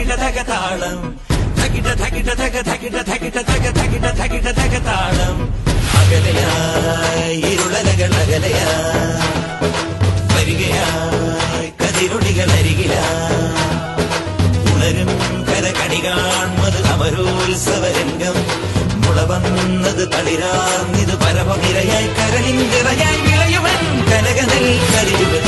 ധകിട ധക താളം ധകിട ധകിട ധക ധകിട ധകിട ധക ധകിട ധകിട ധക താളം അകലയായി ഇരുളലകൾ അകലയായി വരികയായി കതിരൊളികൾ അരികിലായി ഉണരും കരകണി കാൺമത് അമരോത്സവരംഗം മുള വന്നത് തളിരാർന്നിത് പരമനിരയായി കരളിന്തിറയായി വിളയുവൻ കനകനൽ കരിയുവൻ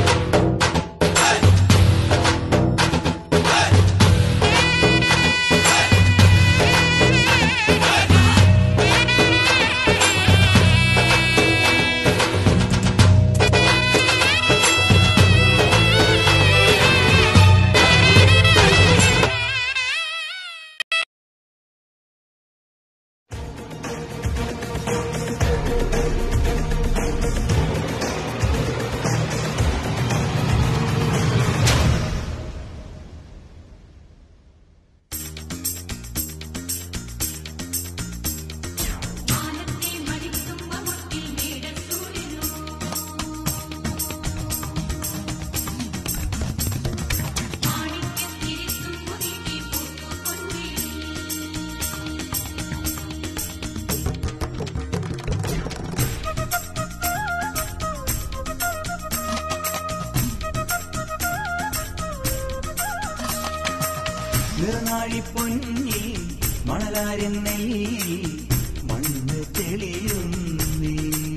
നിറനാഴി പൊന്നി മണലാരൻ നെല്ലി മണ്ണ് തെളിയുന്നേ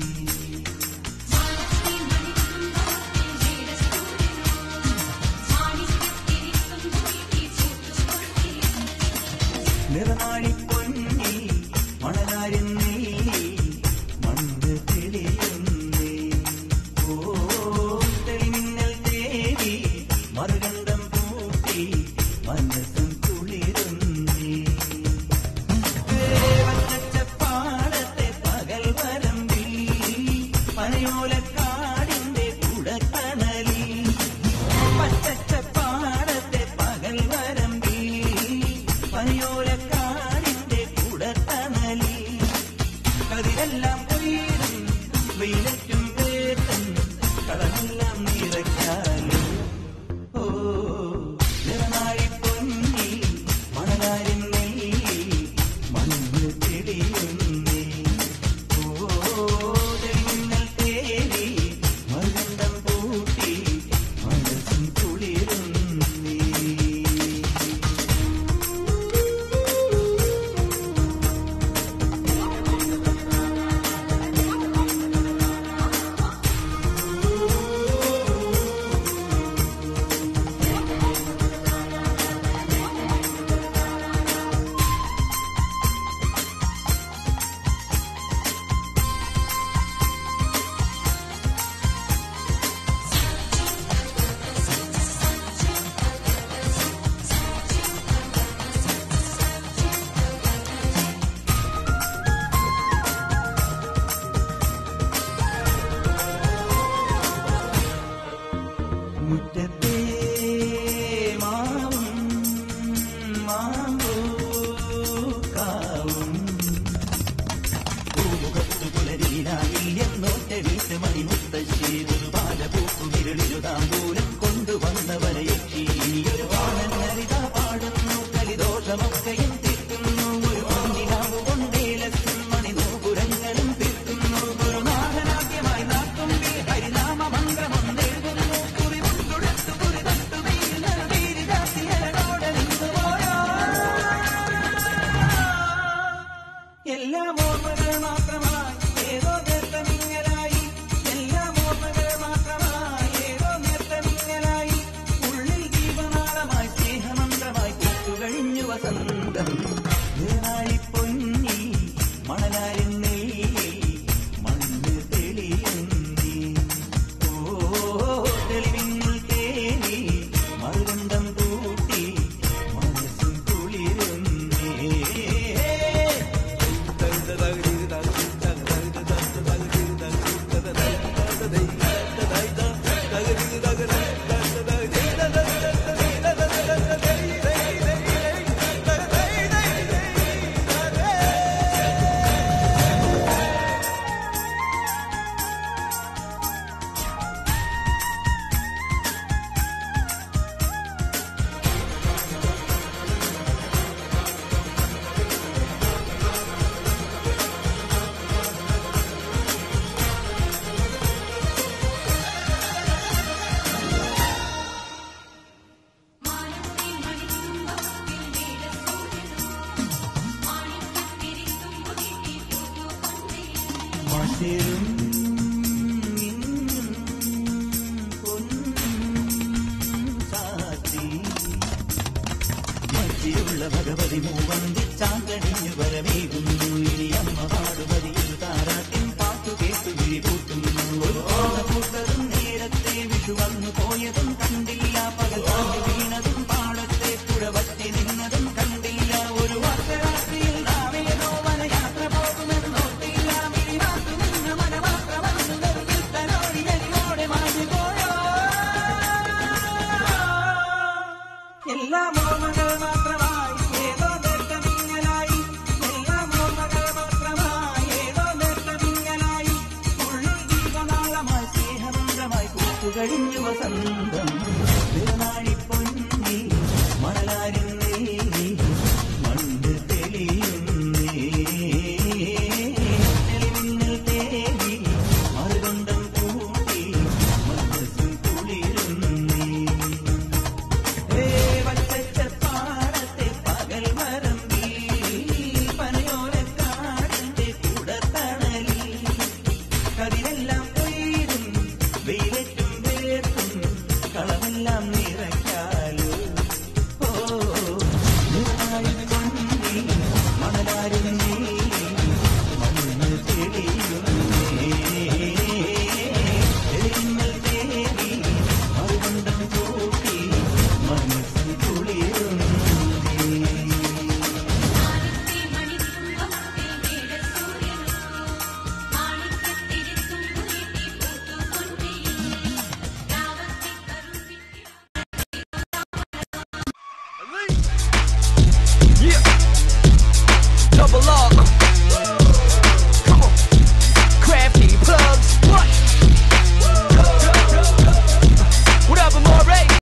നിറനാഴി പൊന്നി മണലാരൻ നെല്ലി മണ്ണ് തെളിയുന്നേ ഓ തെളിമിന്നൽ തേടി മറുകണ്ഠം പൂട്ടി മനസ്സും കുളിരുന്നേ പാടത്തെ പകൽ വരമ്പിൽ പനയോലക്കാടിന്റെ കുടക്കനലി പച്ചപ്പാടത്തെ പകൽ വരമ്പിൽ പനയോലക്കാടിന്റെ കുടക്കനലി കതിരെല്ലാം കൊയ്തും വെയിലറ്റും പേട്ടും കളമെല്ലാം നിറയ്ക്കാലും ഓ നിറനാഴി പൊന്നി മണലാരിൻ നെല്ലി മണ്ണ് തെളിയുന്നേ ഓ തെളിമിന്നൽ തേടി മറുകണ്ഠം പൂട്ടി മനസ്സും കുളിരുന്നേ മുറ്റത്തെ മാവും മാമ്പൂക്കാവും പൂമുഖത്തു പുലരിയിലായിൽ എന്നോട്ടെഴുത്ത് മണിമുത്തശ്ശി ഒരു പാലപൂക്കുമിരളിലു താമ്പൂലം കൊണ്ടുവന്നവരെ ഒരു പാടന്നരിത പാടുന്നു കലിദോഷമൊക്കെയും തീർക്കുന്നു ഒരു മഞ്ഞിനാവ് കൊണ്ടേലസും മണിനൂപുരങ്ങളും തീർക്കുന്നു ഗുരുനാഥനാദ്യമായി നാട്ടുമ്പിൽ ഹരിനാമ മന്ത്രമൊന്നെഴുതുന്നു കുറിമുട്ടുടത്തു കുറിതട്ടു വീഴുന്ന വീരിദാസിയരോടെ നിന്നു പോയോ എല്ലാം ഓർമ്മകൾ മാത്രമായി ഏതോ ഗർത്തമിങ്ങലായി എല്ലാം ചെമ്പരത്തി മൂവന്തി ചാങ്കണിഞ്ഞു വരവേകുന്നു ഇനി അമ്മ പാടുപതിയിൽ താരാട്ടിൻ പാട്ടു കേട്ടു വിഴിപൂട്ടുന്നു ഒരു ഓണ പൂത്തതും നേരത്തെ വിഷു വന്നു പോയതും കണ്ടില്ല പകൽ താണ്ടി വീണതും പാടത്തെ പുഴവറ്റി നിന്നതും കണ്ടില്ല ഒരു വർഷരാത്രിയിൽ നാമേതോ വനയാത്ര പോകുമെന്നോട്ടില്ല മിഴിമാത്തു നിന്ന മനമാത്ര വന്നു നിർത്തലോടി ഞെരിയോടെ മാഞ്ഞു പോയോ എല്ലാം ഓർമ്മകൾ മാത്രമായി ഏതോ നേട്ടമിങ്ങലായി എല്ലാം ഓർമ്മകൾ മാത്രമായി ഏതോ നേട്ടമിങ്ങലായി ഉള്ളിൽ ദീപനാളമായി സ്നേഹമന്ത്രമായി കൂട്ടുകഴിഞ്ഞു വസന്തം തിരുനാഴിപ്പൊന്നി മണലാരിൻ നെല്ലി മണ്ട് തെളിയുന്നേ തെളിമിന്നൽ തേടി മറുകൊണ്ടം കൂട്ടി മനസ്സ് കുളിരുന്നേ പാടത്തെ പകൽ മരമ്പി പനയോലക്കാടിന്റെ കുടത്തണലി കതിരെല്ലാം